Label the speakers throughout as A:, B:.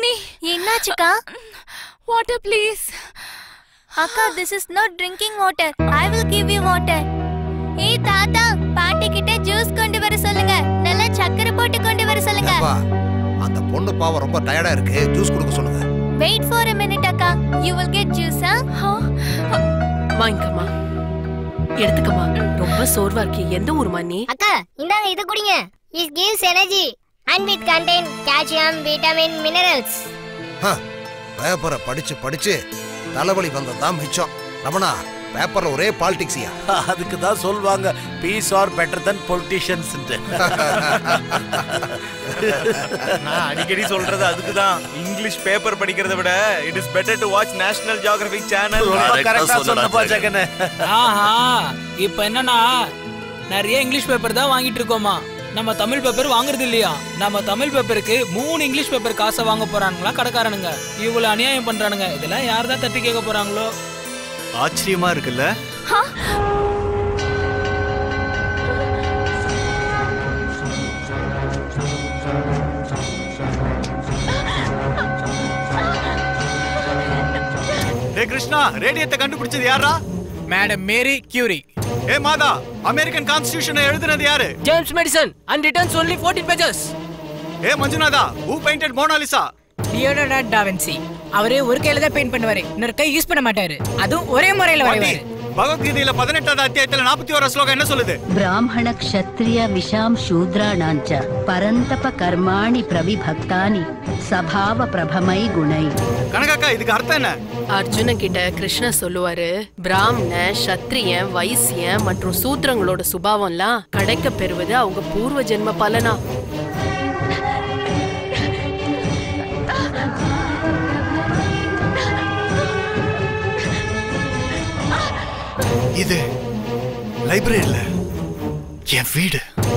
A: தண்ணி
B: என்னாச்சுக்கா
A: water please
B: அக்கா this is not drinking water I will give you water ஏய் தாத்தா பாட்டி கிட்ட ஜூஸ் கொண்டு வர சொல்லுங்க நல்லா சக்கரை போட்டு கொண்டு வர சொல்லுங்க
C: ஏப்பா அந்த பொண்ணு பாவம் ரொம்ப டயர்டா இருக்கு ஜூஸ் கொடுக்க சொல்லுங்க
B: வெயிட் ஃபார் a minute அக்கா யூ வில் கெட் ஜூஸ்
D: வாங்கிக்கம்மா எடுத்துக்கம்மா ரொம்ப சோர்வா இருக்கே எந்த ஊருமா நீ
E: அக்கா இந்தாங்க இது குடிங்க it gives energy and with contain calcium vitamin minerals
C: பேப்பரை படிச்சு படிச்சு தலைவலி வந்ததுதான் மிச்சம் ரமணா பேப்பர்ல ஒரே பாலிடிக்ஸியா
F: அதுக்கு தான் சொல்லுவாங்க bees are better than politicians
G: நான் அடிக்கடி சொல்றது அதுக்கு தான் இங்கிலீஷ் பேப்பர் படிக்கிறதை விட it is better to watch National Geographic channel
F: ரொம்ப கரெக்டா சொன்னப்பா ஜெகனே
H: ஆஹா இப்ப என்னன்னா நிறைய இங்கிலீஷ் பேப்பர் தான் வாங்கிட்டு இருக்கோமா நம்ம தமிழ் பேப்பர் வாங்குறது இல்லையா நம்ம தமிழ் பேப்பருக்கு மூணு இங்கிலீஷ் பேப்பர் காசை வாங்க போறானுங்களா கடைக்காரனுங்க இவ்வளவு அநியாயம் பண்றானுங்க இதெல்லாம் யார் தான் தட்டி கேட்க போறாங்களோ
G: ஆச்சரியமா இருக்குல்ல ஏ கிருஷ்ணா ரேடியத்தை கண்டுபிடிச்சது யாரா
H: மேடம் மேரி கியூரி
G: ஏ மாதா அமெரிக்கன் கான்ஸ்டிடியூஷனை எழுதுனது யாரு
H: James Madison and returns only 14 pages
G: ஏ Manjunatha who painted Mona Lisa
I: Leonardo da Vinci அவரே ஒரு கையில தான் பெயிண்ட் பண்ணுவாரு இன்னொரு கை யூஸ் பண்ண மாட்டாரு அதுவும் ஒரே முறையில வரைவாரு
G: பகவத்கீதையில பதினெட்டாவது அத்தியாயத்துல நாற்பத்தி ஓரா ஸ்லோகம் என்ன சொல்லுது
J: ब्राह्मण क्षत्रिय विशां शूद्राणाञ्च परन्तप कर्माणि प्रविभक्तानि स्वभाव प्रभमै गुणै
G: கனகாக்கா இதுக்கு அர்த்தம் என்ன
D: அர்ஜுனன் கிட்ட கிருஷ்ணர் சொல்லுவாரு பிராமண சத்திரியன் வைசியன் மற்றும் சூத்திரங்களோட சுபாவம்லாம் கிடைக்க பெறுவது அவங்க பூர்வ ஜென்ம பலனா
G: இது லைப்ரரியில என் வீடு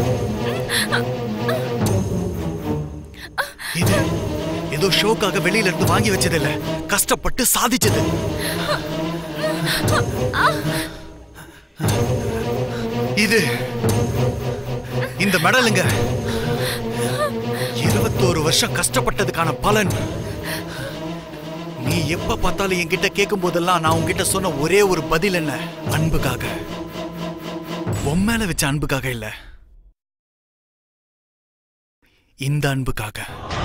G: இது ஏதோ ஷோக்காக வெளியில இருந்து வாங்கி வச்சது இல்ல கஷ்டப்பட்டு சாதிச்சது இது இந்த மெடலுங்க இருபத்தோரு வருஷம் கஷ்டப்பட்டதுக்கான பலன் நீ எப்ப பார்த்தாலும் என்கிட்ட கேட்கும் போதெல்லாம் நான் உன்கிட்ட சொன்ன ஒரே ஒரு பதில் என்ன அன்புக்காக உன் மேல வச்ச அன்புக்காக இல்ல இந்த அன்புக்காக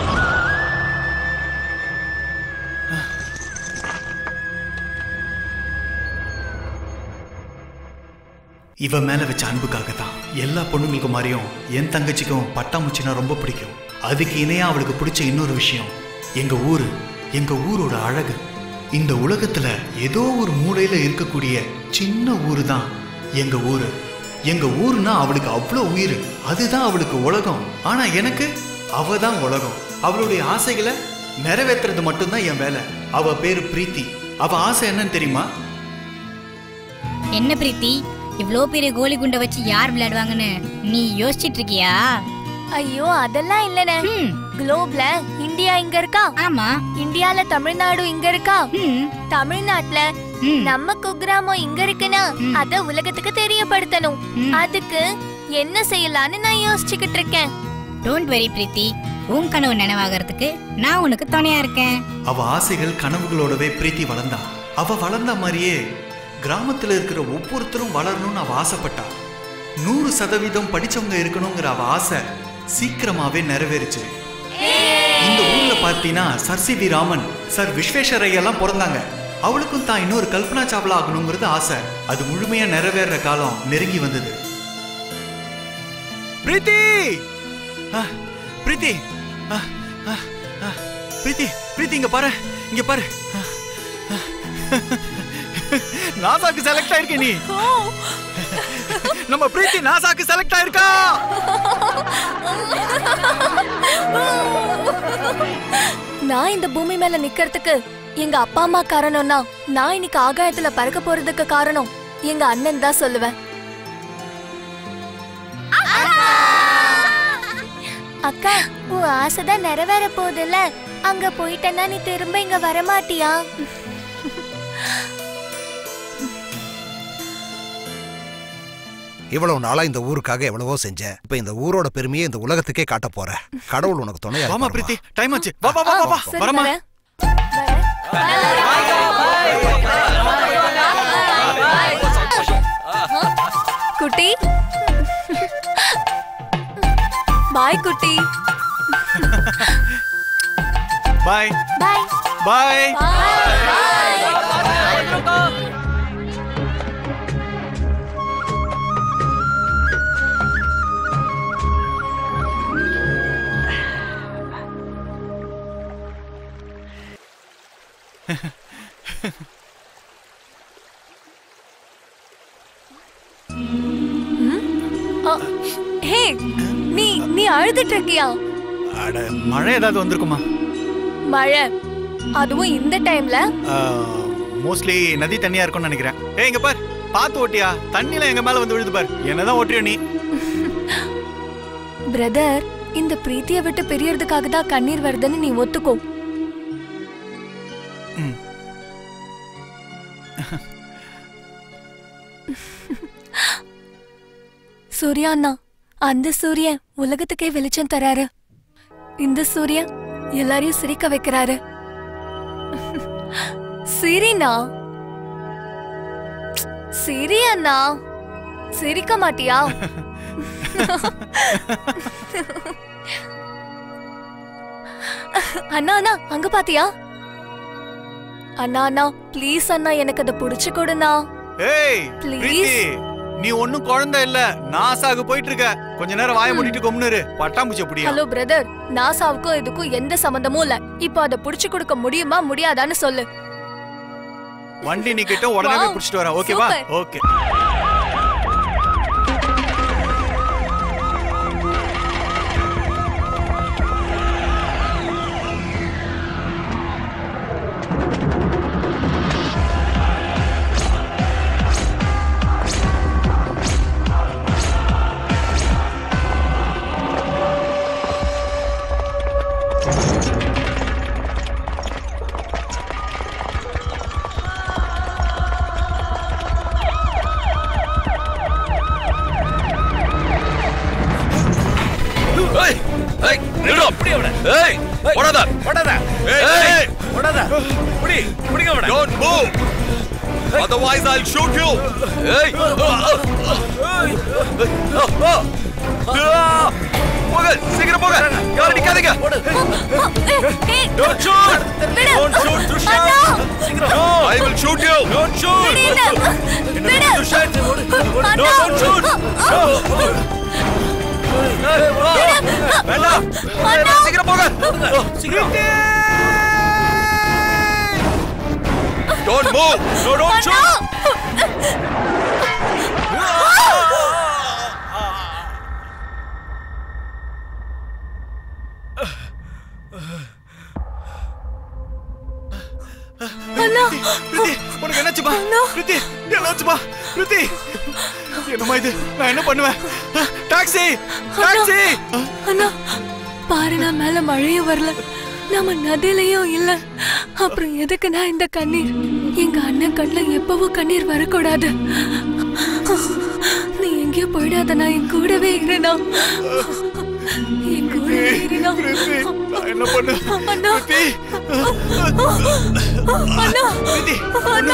G: இவ மேல வச்ச அன்புக்காக தான் எல்லா பொண்ணுங்களுக்கும் மாதிரியும் என் தங்கச்சிக்கும் பட்டாம்பூச்சினா ரொம்ப பிடிக்கும் அதுக்கு இணையா அவளுக்கு பிடிச்ச இன்னொரு விஷயம் எங்க ஊரு எங்க ஊரோட அழகு இந்த உலகத்துல ஏதோ ஒரு மூலையில இருக்கக்கூடிய சின்ன ஊரு தான் எங்க ஊரு எங்க ஊருனா அவளுக்கு அவ்வளோ உயிர் அதுதான் அவளுக்கு உலகம் ஆனா எனக்கு அவ தான் உலகம் அவளுடைய ஆசைகளை நிறைவேற்றுறது மட்டும்தான் என் வேலை அவ பேரு பிரீத்தி அவ ஆசை என்னன்னு தெரியுமா
E: என்ன பிரீத்தி இவ்ளோ பெரிய கோலி குண்டை வச்சு யார் விளையாடுவாங்கன்னு நீ யோசிச்சிட்டு இருக்கியா
B: ஐயோ அதெல்லாம் இல்லனே குளோப்ல இந்தியா இங்க இருக்கா
E: ஆமா
B: இந்தியால தமிழ்நாடு இங்க இருக்கா
E: ம்,
B: தமிழ்நாட்டுல
E: ம்.
B: நம்ம குக்கிராமம் இங்க இருக்குன்னா
E: ம்.
B: அத உலகத்துக்கு தெரியப்படுத்தணும்
E: ம்.
B: அதுக்கு என்ன செய்யலாம்னு நான் யோசிச்சுக்கிட்டு இருக்கேன்
E: டோன்ட் வெரி பிரீத்தி உன் கனவு நினைவாகிறதுக்கு நான் உனக்கு துணையா இருக்கேன்
G: அவ ஆசைகள் கனவுகளோடவே பிரீத்தி வளர்ந்தா அவ வளர்ந்த மாதிரியே கிராமத்துல இருக்கிற ஒவ்வொருத்தரும் வளரணும்னு அவ ஆசைப்பட்டா நூறு சதவீதம் படிச்சவங்க இருக்கணுங்கிற அவ ஆசை சீக்கிரமாவே நிறைவேறுச்சு இந்த ஊர்ல பார்த்தீங்கன்னா sir C V Raman sir விஸ்வேஸ்வரையெல்லாம் பிறந்தாங்க அவளுக்கும் தான் இன்னொரு கல்பனா சாவ்லா ஆகணுங்கிறது ஆசை அது முழுமையா நிறைவேற காலம் நெருங்கி வந்தது பிரீத்தி ஆ, பிரீத்தி ஆ, ஆ, ஆ, பிரீத்தி பிரீத்தி இங்க பாரு இங்க பாரு ஆ, ஆ. நாசாக்கு செலக்ட் ஆயிருக்க நீ நம்ம பிரீத்தி நாசாக்கு செலக்ட் ஆயிருக்கா
B: நான் இந்த பூமி மேல நிக்கிறதுக்கு எங்க அப்பா அம்மா காரணம்னா நான் இன்னைக்கு ஆகாயத்துல பறக்க போறதுக்கு காரணம் எங்க அண்ணன் தான் சொல்லுவேன் அக்கா உன் ஆசைதான் நிறைவேற போகுதுல்ல அங்க போயிட்டேன்னா நீ திரும்ப இங்க வரமாட்டியா
C: இவ்வளவு நாளா இந்த ஊருக்காக எவ்வளவோ செஞ்ச இப்ப இந்த ஊரோட பெருமையை இந்த உலகத்துக்கே காட்ட போற கடவுள் உனக்கு துணையா
G: வாமா
C: இருப்பாருமா.
G: பிரீத்தி டைம் ஆச்சு வா வா வா வா, வா
B: சரி,
G: வரமா
B: வரேன். குட்டி பாய் குட்டி
G: பாய்
B: பாய்
G: பாய்
B: ஹே நீ நீ அழுதுட்டு இருக்கியா
G: அட மழை ஏதாவது வந்திருக்குமா
B: மழை அதுவும் இந்த டைம்ல
G: மோஸ்ட்லி நதி தண்ணியா இருக்கும்னு நினைக்கிறேன் ஏய் இங்க பார் பார்த்து ஓட்டியா தண்ணிலாம் எங்க மேல வந்து விழுது பார் என்னதான் ஓட்டுறியோ நீ
B: பிரதர் இந்த பிரீத்திய விட்டு பிரியறதுக்காக தான் கண்ணீர் வருதுன்னு நீ ஒத்துக்கோ
G: ம்.
B: சூர்யா அண்ணா அந்த சூரியன் உலகத்துக்கே வெளிச்சம் தராரு இந்த சூரியன் எல்லாரையும் சிரிக்க வைக்கிறாரு சிரினா சிரி அண்ணா சிரிக்க மாட்டியா அண்ணா அண்ணா அங்க பாத்தியா அண்ணா அண்ணா ப்ளீஸ் அண்ணா எனக்கு அதை புடிச்சு கொடுண்ணா
G: ஏய்
B: Please.
G: பிரீத்தி நீ ஒண்ணும் குழந்தை இல்ல நாசாக்கு போயிட்டு இருக்க கொஞ்ச நேரம் வாய மூடிட்டு கொம்னுரு பட்டாம்பூச்சி அப்படியா
B: ஹலோ பிரதர் நாசாவுக்கும் இதுக்கும் எந்த சம்பந்தமும் இல்ல இப்போ அதை புடிச்சு கொடுக்க முடியுமா முடியாதான்னு சொல்லு
G: வண்டி நிக்கிட்ட உடனே போய்
B: Wow.
G: புடிச்சிட்டு வரேன் ஓகேவா
B: Super.
G: ஓகே
K: ஏய் ஏய் நில்லு அப்படியே அவன ஏய் ஓடாத
F: ஓடாத
K: ஏய்
F: ஓடாத புடி புடிங்க அவன
K: don't move otherwise i'll shoot you ஏய் போங்க சீக்கிரம் போங்க யாரும் நிக்காதீங்க don't shoot don't shoot Tushar i will shoot you don't shoot Tushar no don't shoot ஏய், வா. வேண்டாம் ஏய், சீக்கிரம் போங்க சீக்கிரம் Don't move! No, don't shoot!
B: அண்ணா
G: பிரீத்தி உனக்கு என்னாச்சுப்பா பிரீத்தி என்னாச்சுப்பா பிரீத்தி என்னம்மா இது நான் என்ன பண்ணுவேன் டாக்ஸி டாக்ஸி
B: அண்ணா பாரு நான் மேல மழையும் வரல நம்ம நதிலையும் இல்ல அப்புறம் எதுக்கு நான் இந்த கண்ணீர் எங்க அண்ணன் கண்ணுல எப்பவும் கண்ணீர் வரக்கூடாது நீ எங்கேயோ போயிடாத நான் என் கூடவே இருனா என் கூடவே இருனா
G: பிரீத்தி நான் என்ன பண்ணு
B: அண்ணா
G: பிரீத்தி
B: அண்ணா
G: பிரீத்தி
B: அண்ணா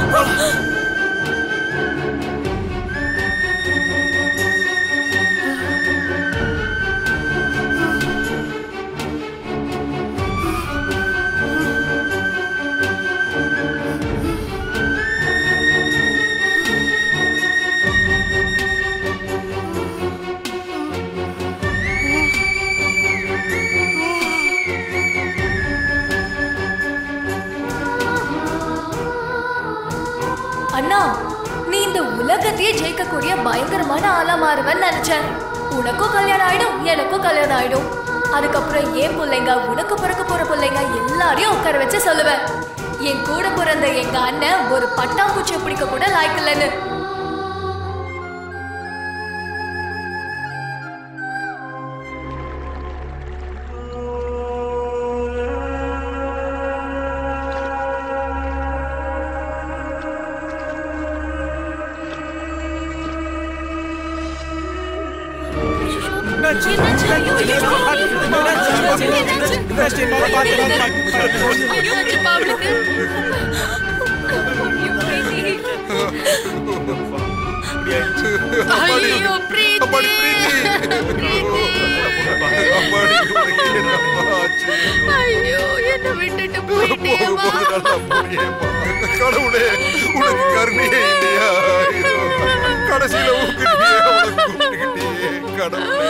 B: அண்ணா நீ இந்த உலகத்தையே ஜெயிக்கக்கூடிய பயங்கரமான ஆளா மாறுவேன்னு நினைச்சேன் உனக்கும் கல்யாணம் ஆயிடும் எனக்கும் கல்யாணம் ஆயிடும் அதுக்கப்புறம் ஏன் பிள்ளைங்க உனக்கு பிறக்க போற பிள்ளைங்க எல்லாரையும் உட்கார வச்சு சொல்லுவேன் என் கூட பிறந்த எங்க அண்ணன் ஒரு பட்டாம்பூச்சியை பிடிக்க கூட லாய்க்கலன்னு
D: ஐயோ பிரீத்தி ஐயோ என்ன விட்டுட்டு போயிட்டேவா
K: கடவுளே உனக்கு கருணையே இல்லையா ஐயோ, கடைசியில உங்ககிட்டயே அவளை கூப்பிட்டுக்கிட்டியே கடவுளே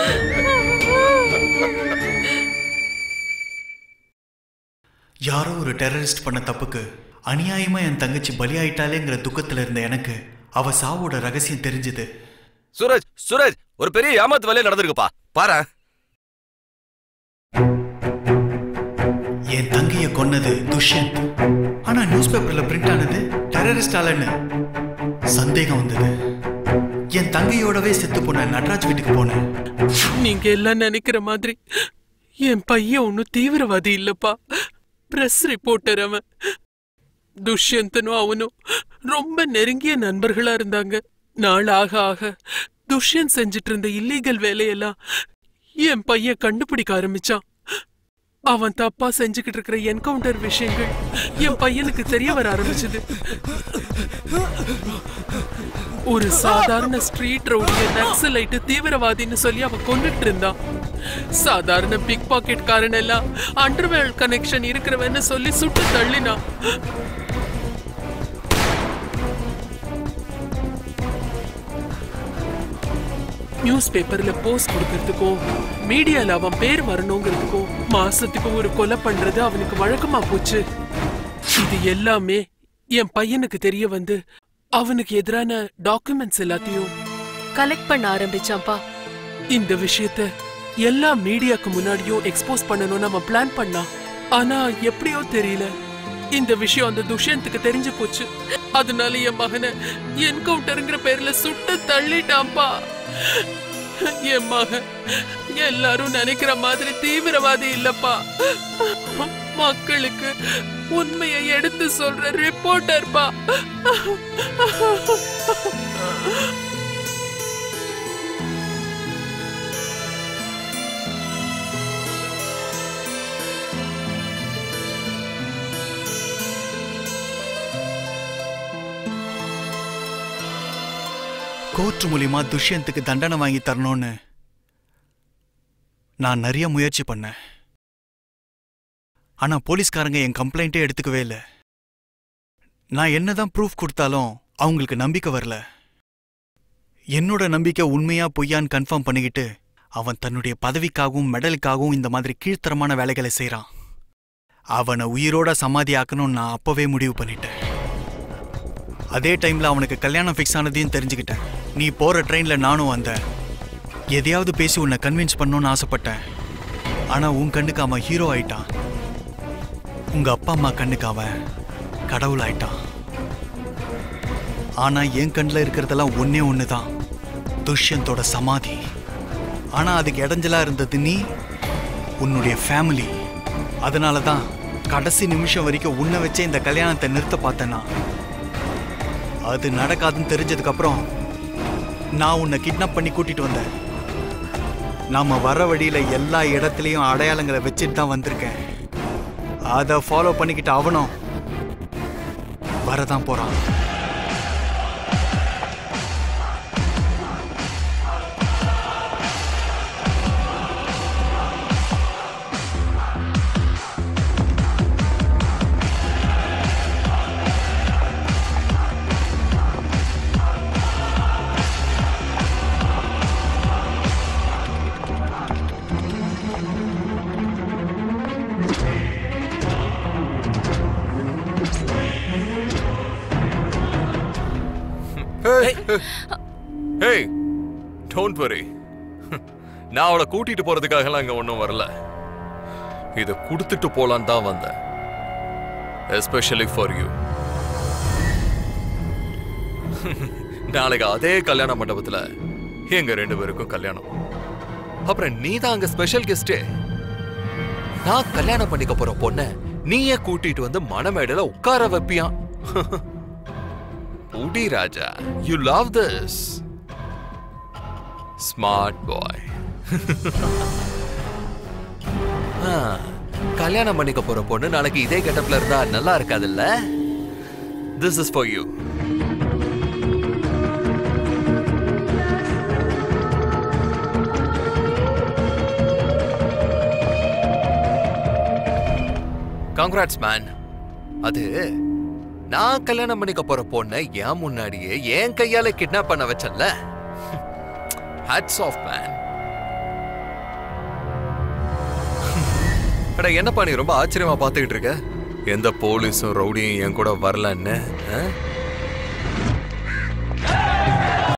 G: யாரோ ஒரு டெரரிஸ்ட் பண்ண தப்புக்கு அநியாயமா என் தங்கச்சி பலியாயிட்டாலேங்கிற துக்கத்துல இருந்த எனக்கு அவ சாவோட ரகசியம் தெரிஞ்சது
K: சூரஜ் சூரஜ் ஒரு பெரிய ஏமாத்து வேலையை நடந்திருக்குப்பா பாரு
G: என் தங்கைய கொன்னது துஷ்யந்த் ஆனா நியூஸ் பேப்பர்ல பிரிண்ட் ஆனது டெரரிஸ்ட் ஆலன்னு சந்தேகம் வந்தது என் தங்கையோடவே செத்து போன நடராஜ் வீட்டுக்கு போனேன்
L: நீங்க எல்லாம் நினைக்கிற மாதிரி என் பையன் ஒன்னும் தீவிரவாதி இல்லப்பா பிரஸ் ரிப்போர்ட்டர் அவன் துஷ்யந்தனும் அவனும் ரொம்ப நெருங்கிய நண்பர்களா இருந்தாங்க நாள் ஆக ஆக துஷ்யந்த் செஞ்சிட்டு இருந்த இல்லீகல் வேலையெல்லாம் என் பையன் கண்டுபிடிக்க ஆரம்பிச்சான் அவன் தப்பா செஞ்சுக்கிட்டு இருக்கிற என்கவுண்டர் விஷயங்கள் என் பையனுக்கு தெரிய வர ஆரம்பிச்சது ஒரு சாதாரண ஸ்ட்ரீட் ரவுடிய நக்சலைட்டு தீவிரவாதின்னு சொல்லி அவன் கொண்டுட்டு இருந்தான் சாதாரண பிக் பாக்கெட் காரன் எல்லாம் அண்டர்வேல் கனெக்ஷன் இருக்கிறவன்னு சொல்லி சுட்டு தள்ளினான் நியூஸ் பேப்பர்ல போஸ்ட் கொடுக்கறதுக்கும் மீடியால அவன் பேர் வரணுங்கிறதுக்கும் மாசத்துக்கு ஒரு கொலை பண்றது அவனுக்கு வழக்கமா போச்சு இது எல்லாமே என் பையனுக்கு தெரிய வந்து அவனுக்கு எதிரான டாக்குமெண்ட்ஸ் எல்லாத்தையும்
D: கலெக்ட் பண்ண ஆரம்பிச்சான்ப்பா
L: இந்த விஷயத்த எல்லா மீடியாக்கு முன்னாடியும் எக்ஸ்போஸ் பண்ணணும்னு அவன் பிளான் பண்ணான் ஆனா எப்படியோ தெரியல இந்த விஷயம் அந்த துஷ்யந்துக்கு தெரிஞ்சு போச்சு அதனால என் மகனை என்கவுண்டருங்கிற பேர்ல சுட்டு தள்ளிட்டான்ப்பா என் மகன் எல்லாரும் நினைக்கிற மாதிரி தீவிரவாதி இல்லப்பா மக்களுக்கு உண்மையை எடுத்து சொல்ற ரிப்போர்ட்டர்ப்பா
G: கோர்ட் மூலியமா துஷ்யந்துக்கு தண்டனை வாங்கி தரணும்னு நான் நிறைய முயற்சி பண்ணேன் ஆனா போலீஸ்காரங்க என் கம்ப்ளைண்ட்டே எடுத்துக்கவே இல்லை நான் என்னதான் ப்ரூஃப் கொடுத்தாலும் அவங்களுக்கு நம்பிக்கை வரல என்னோட நம்பிக்கை உண்மையா பொய்யான்னு கன்ஃபார்ம் பண்ணிக்கிட்டு அவன் தன்னுடைய பதவிக்காகவும் மெடலுக்காகவும் இந்த மாதிரி கீழ்த்தரமான வேலைகளை செய்றான் அவனை உயிரோட சமாதி ஆக்கணும்னு நான் அப்பவே முடிவு பண்ணிட்டேன் அதே டைம்ல அவனுக்கு கல்யாணம் ஃபிக்ஸ் ஆனதையும் தெரிஞ்சுக்கிட்டேன் நீ போற ட்ரெயின்ல நானும் வந்தேன் எதையாவது பேசி உன்னை கன்வின்ஸ் பண்ணணும்னு ஆசைப்பட்டேன் ஆனா உன் கண்ணுக்கு அவன் ஹீரோ ஆயிட்டான் உங்க அப்பா அம்மா கண்ணுக்கு அவன் கடவுள் ஆயிட்டான் ஆனா என் கண்ணில் இருக்கிறதெல்லாம் ஒன்னே ஒண்ணுதான் துஷ்யந்தோட சமாதி ஆனா அதுக்கு இடைஞ்சலா இருந்தது நீ உன்னுடைய ஃபேமிலி அதனால தான் கடைசி நிமிஷம் வரைக்கும் உன்னை வச்சே இந்த கல்யாணத்தை நிறுத்த பார்த்தேன்னா அது நடக்காதுன்னு தெரிஞ்சதுக்கு அப்புறம் நான் உன்னை கிட்னாப் பண்ணி கூட்டிட்டு வந்தேன் நாம வர வழியில எல்லா இடத்துலயும் அடையாளங்களை வச்சுட்டு தான் வந்திருக்கேன் அதை ஃபாலோ பண்ணிக்கிட்டு அவனும் வரதான் போறான்
K: ஹேய் டோன்ட் வரி நான் அவளை கூட்டிட்டு போறதுக்காகலாம் இங்க ஒன்றும் வரல இதை கொடுத்துட்டு போலான்னு தான் வந்தேன் எஸ்பெஷலி ஃபார் யூ நாளைக்கு அதே கல்யாண மண்டபத்துல எங்க ரெண்டு பேருக்கும் கல்யாணம் அப்புறம் நீ தான் அங்க ஸ்பெஷல் கெஸ்டே நான் கல்யாணம் பண்ணிக்க போற பொண்ண நீயே கூட்டிட்டு வந்து மணமேடையில உட்கார வைப்பியான் புடி Raja you love this smart boy ஆ, கல்யாணம் பண்ணிக்க போற பொண்ணு நாளைக்கு இதே கெட்டப்ல இருந்தா நல்லா இருக்காதுல்ல this is for you congrats man அது நான் கல்யாணம் பண்ணிக்க போற பொண்ணை என் முன்னாடியே என் கையால கிட்னாப் பண்ண வச்சல ஹேட்ஸ் ஆஃப் மேன் அட என்னப்பா நீ ரொம்ப ஆச்சரியமா பார்த்துக்கிட்டு இருக்க எந்த போலீஸும் ரவுடியும் என் கூட வரலன்னு ஆ?